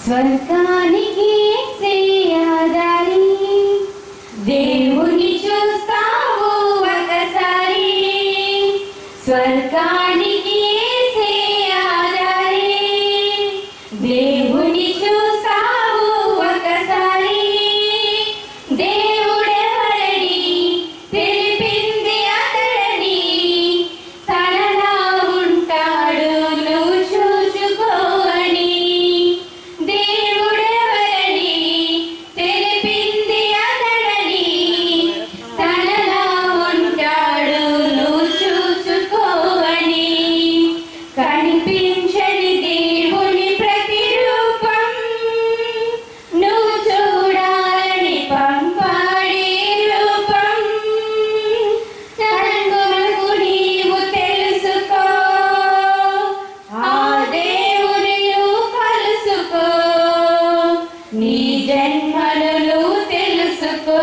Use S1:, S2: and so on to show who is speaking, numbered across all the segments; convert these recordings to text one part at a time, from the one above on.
S1: స్వర్గానికి శ్రేయాదారి దేవుని చూస్తావు ఒకసారి స్వర్గానికి శ్రేయాదారి దేవుని చూస్తావు ఒకసారి దేవుడెవరని తెలిపింది అతడని తనలా ఉంటాడు నువ్వు చూసుకోవని దేవుడెవరని తెలిపింది అతడని తనలా ఉంటాడు నువ్వు చూసుకోవని కనిపించని దేవుని ప్రతిరూపం నువ్వు చూడాలని పంపాడే రూపం తరంగులకు నీవు తెలుసుకో ఆ దేవుని నువ్వు కలుసుకో నీ జన్మను నువ్వు తెలుసుకో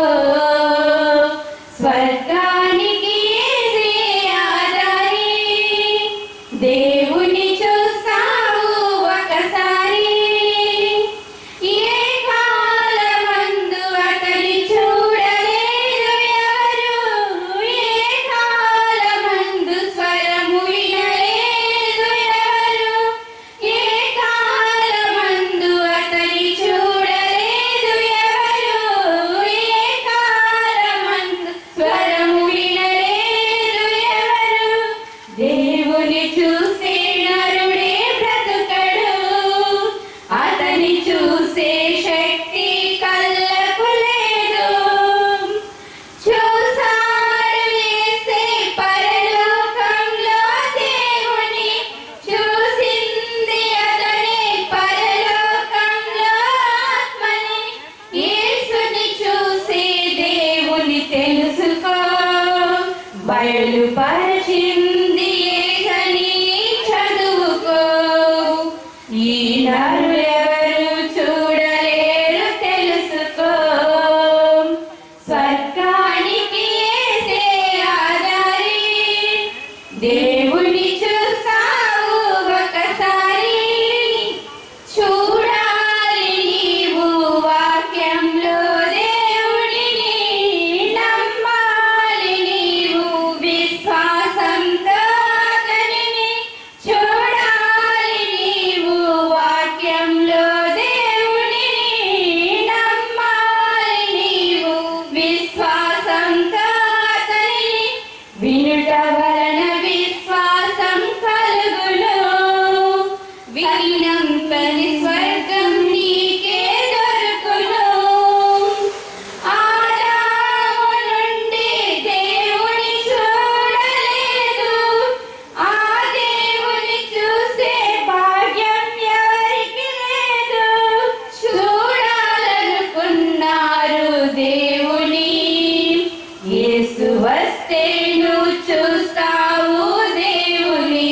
S1: స్వర్గానికి శ్రేయాదారి దేవుని చూస్తావు ఒకసారి ఏ కాలమందు అతని చూడలేదు ఎవరు ఏ కాలమందు స్వరము వినలేదు ఎవరు ఏ కాలమందు అతని చూడలేదు ఎవరు ఏ కాలమందు స్వరము వినలేదు ఎవరు దేవుని చూసే నరుడే బ్రతుకడు అతని చూసే శక్తి కళ్ళకు లేదు చూసారు వేసే పరలోకంలో దేవుని చూసింది అతనే పరలోకంలో ఆత్మని యేసుని చూసే దేవుని తెలుసుకో బయలుపరిచింది యేసని చదువుకో ఈ నరులెవరు చూడలేరు తెలుసుకో స్వర్గానికి యేసే ఆధారి దేవుని చూస్తావు ఒకసారి చూడాలి నీవు వాక్యంలో దేవుడిని నమ్మాలి నీవు విశ్వాసంతో అతనిని చూడాలి నీవు వాక్యంలో దేవుడిని నమ్మాలి నీవు విశ్వాసంతో అతనిని వినుట వలన విశ్వాసం కలుగును వినంతని స్వర్గం నీకే దొరుకును ఆదాము నుండి దేవుని చూడలేదు ఆ దేవుని చూసే భాగ్యం ఎవరికి లేదు చూడాలనుకున్నారు దేవుని యేసు వస్తే నువ్వు చూస్తావు దేవుని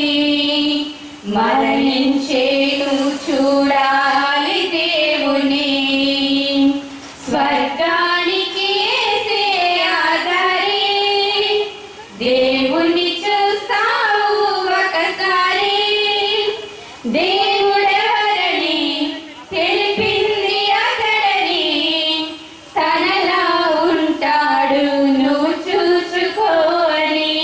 S1: మరణించే నువ్వు చూడాలి దేవుని స్వర్గానికి యేసే ఆధారి దేవుని చూస్తావు ఒకసారి దేవుడెవరని తెలిపింది అతడని తనలా ఉంటాడు నువ్వు చూసుకోని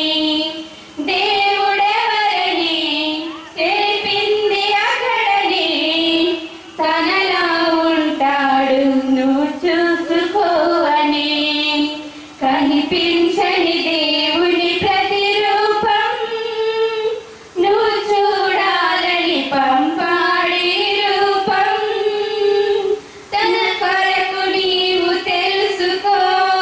S1: దేవుడెవరని తెలిపింది అతడని తనలా ఉంటాడు నువ్వు చూసుకోని కనిపించని దేవుని ప్రతిరూపం నువ్వు చూడాలని పంపాడి రూపం తన కొరకు నీవు తెలుసుకో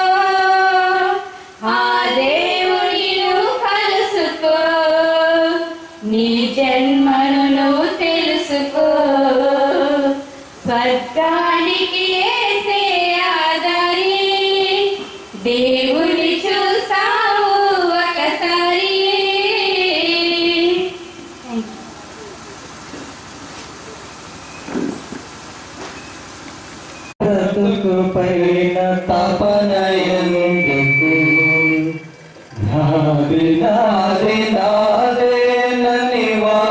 S1: ఆ దేవుని నువ్వు కలుసుకో నీ జన్మను నువ్వు తెలుసుకో స్వర్గానికి యేసే ఆధారి దేవుని చూస్తావు ఒకసారి
S2: బ్రతుకు పైన తపనయందుకు నాది నాది నాదే నని వా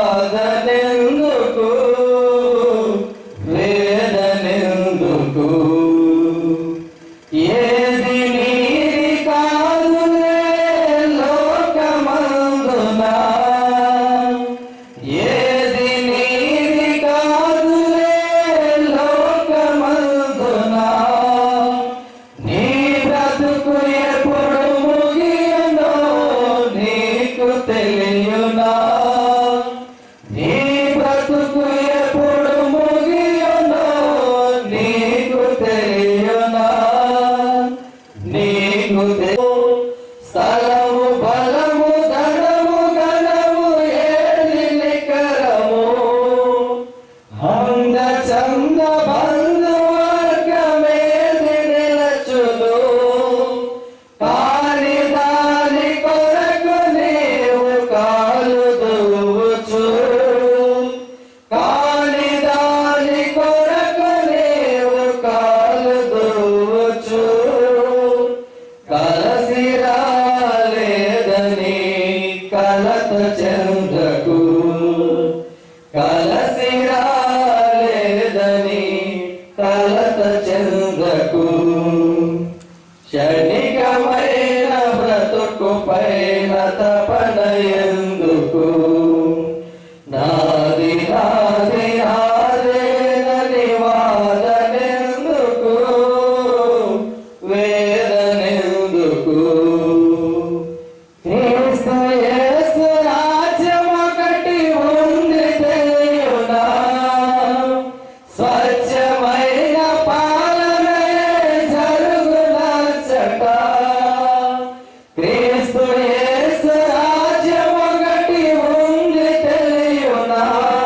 S2: కలత చెందకు కలసి రాలేదని కలత చెందకు క్షణికమైన బ్రతుకు పైన తపన ఎందుకు నాది నాది నాదేనని వాదనెందుకు వేదనెందుకు క్రీస్తు యేసు రాజ్యమొకటి ఉంది తెలియునా స్వచ్ఛమైన పాలనే జరుగునచ్చట క్రీస్తు యేసు రాజ్యమొకటి ఉంది తెలియునా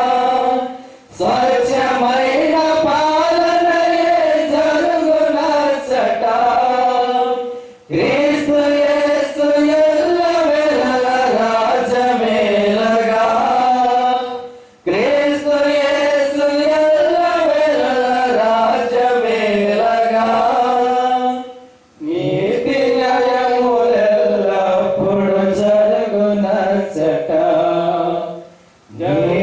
S2: స్వచ్ఛమైన పాలనే జరుగునచ్చట క్రీస్తు యేసు ఎల్లవేళల రాజమేలగా క్రీస్తు యేసు ఎల్లవేళల రాజమేలగా నీతి న్యాయములెల్లప్పుడు జరుగునచ్చట నీ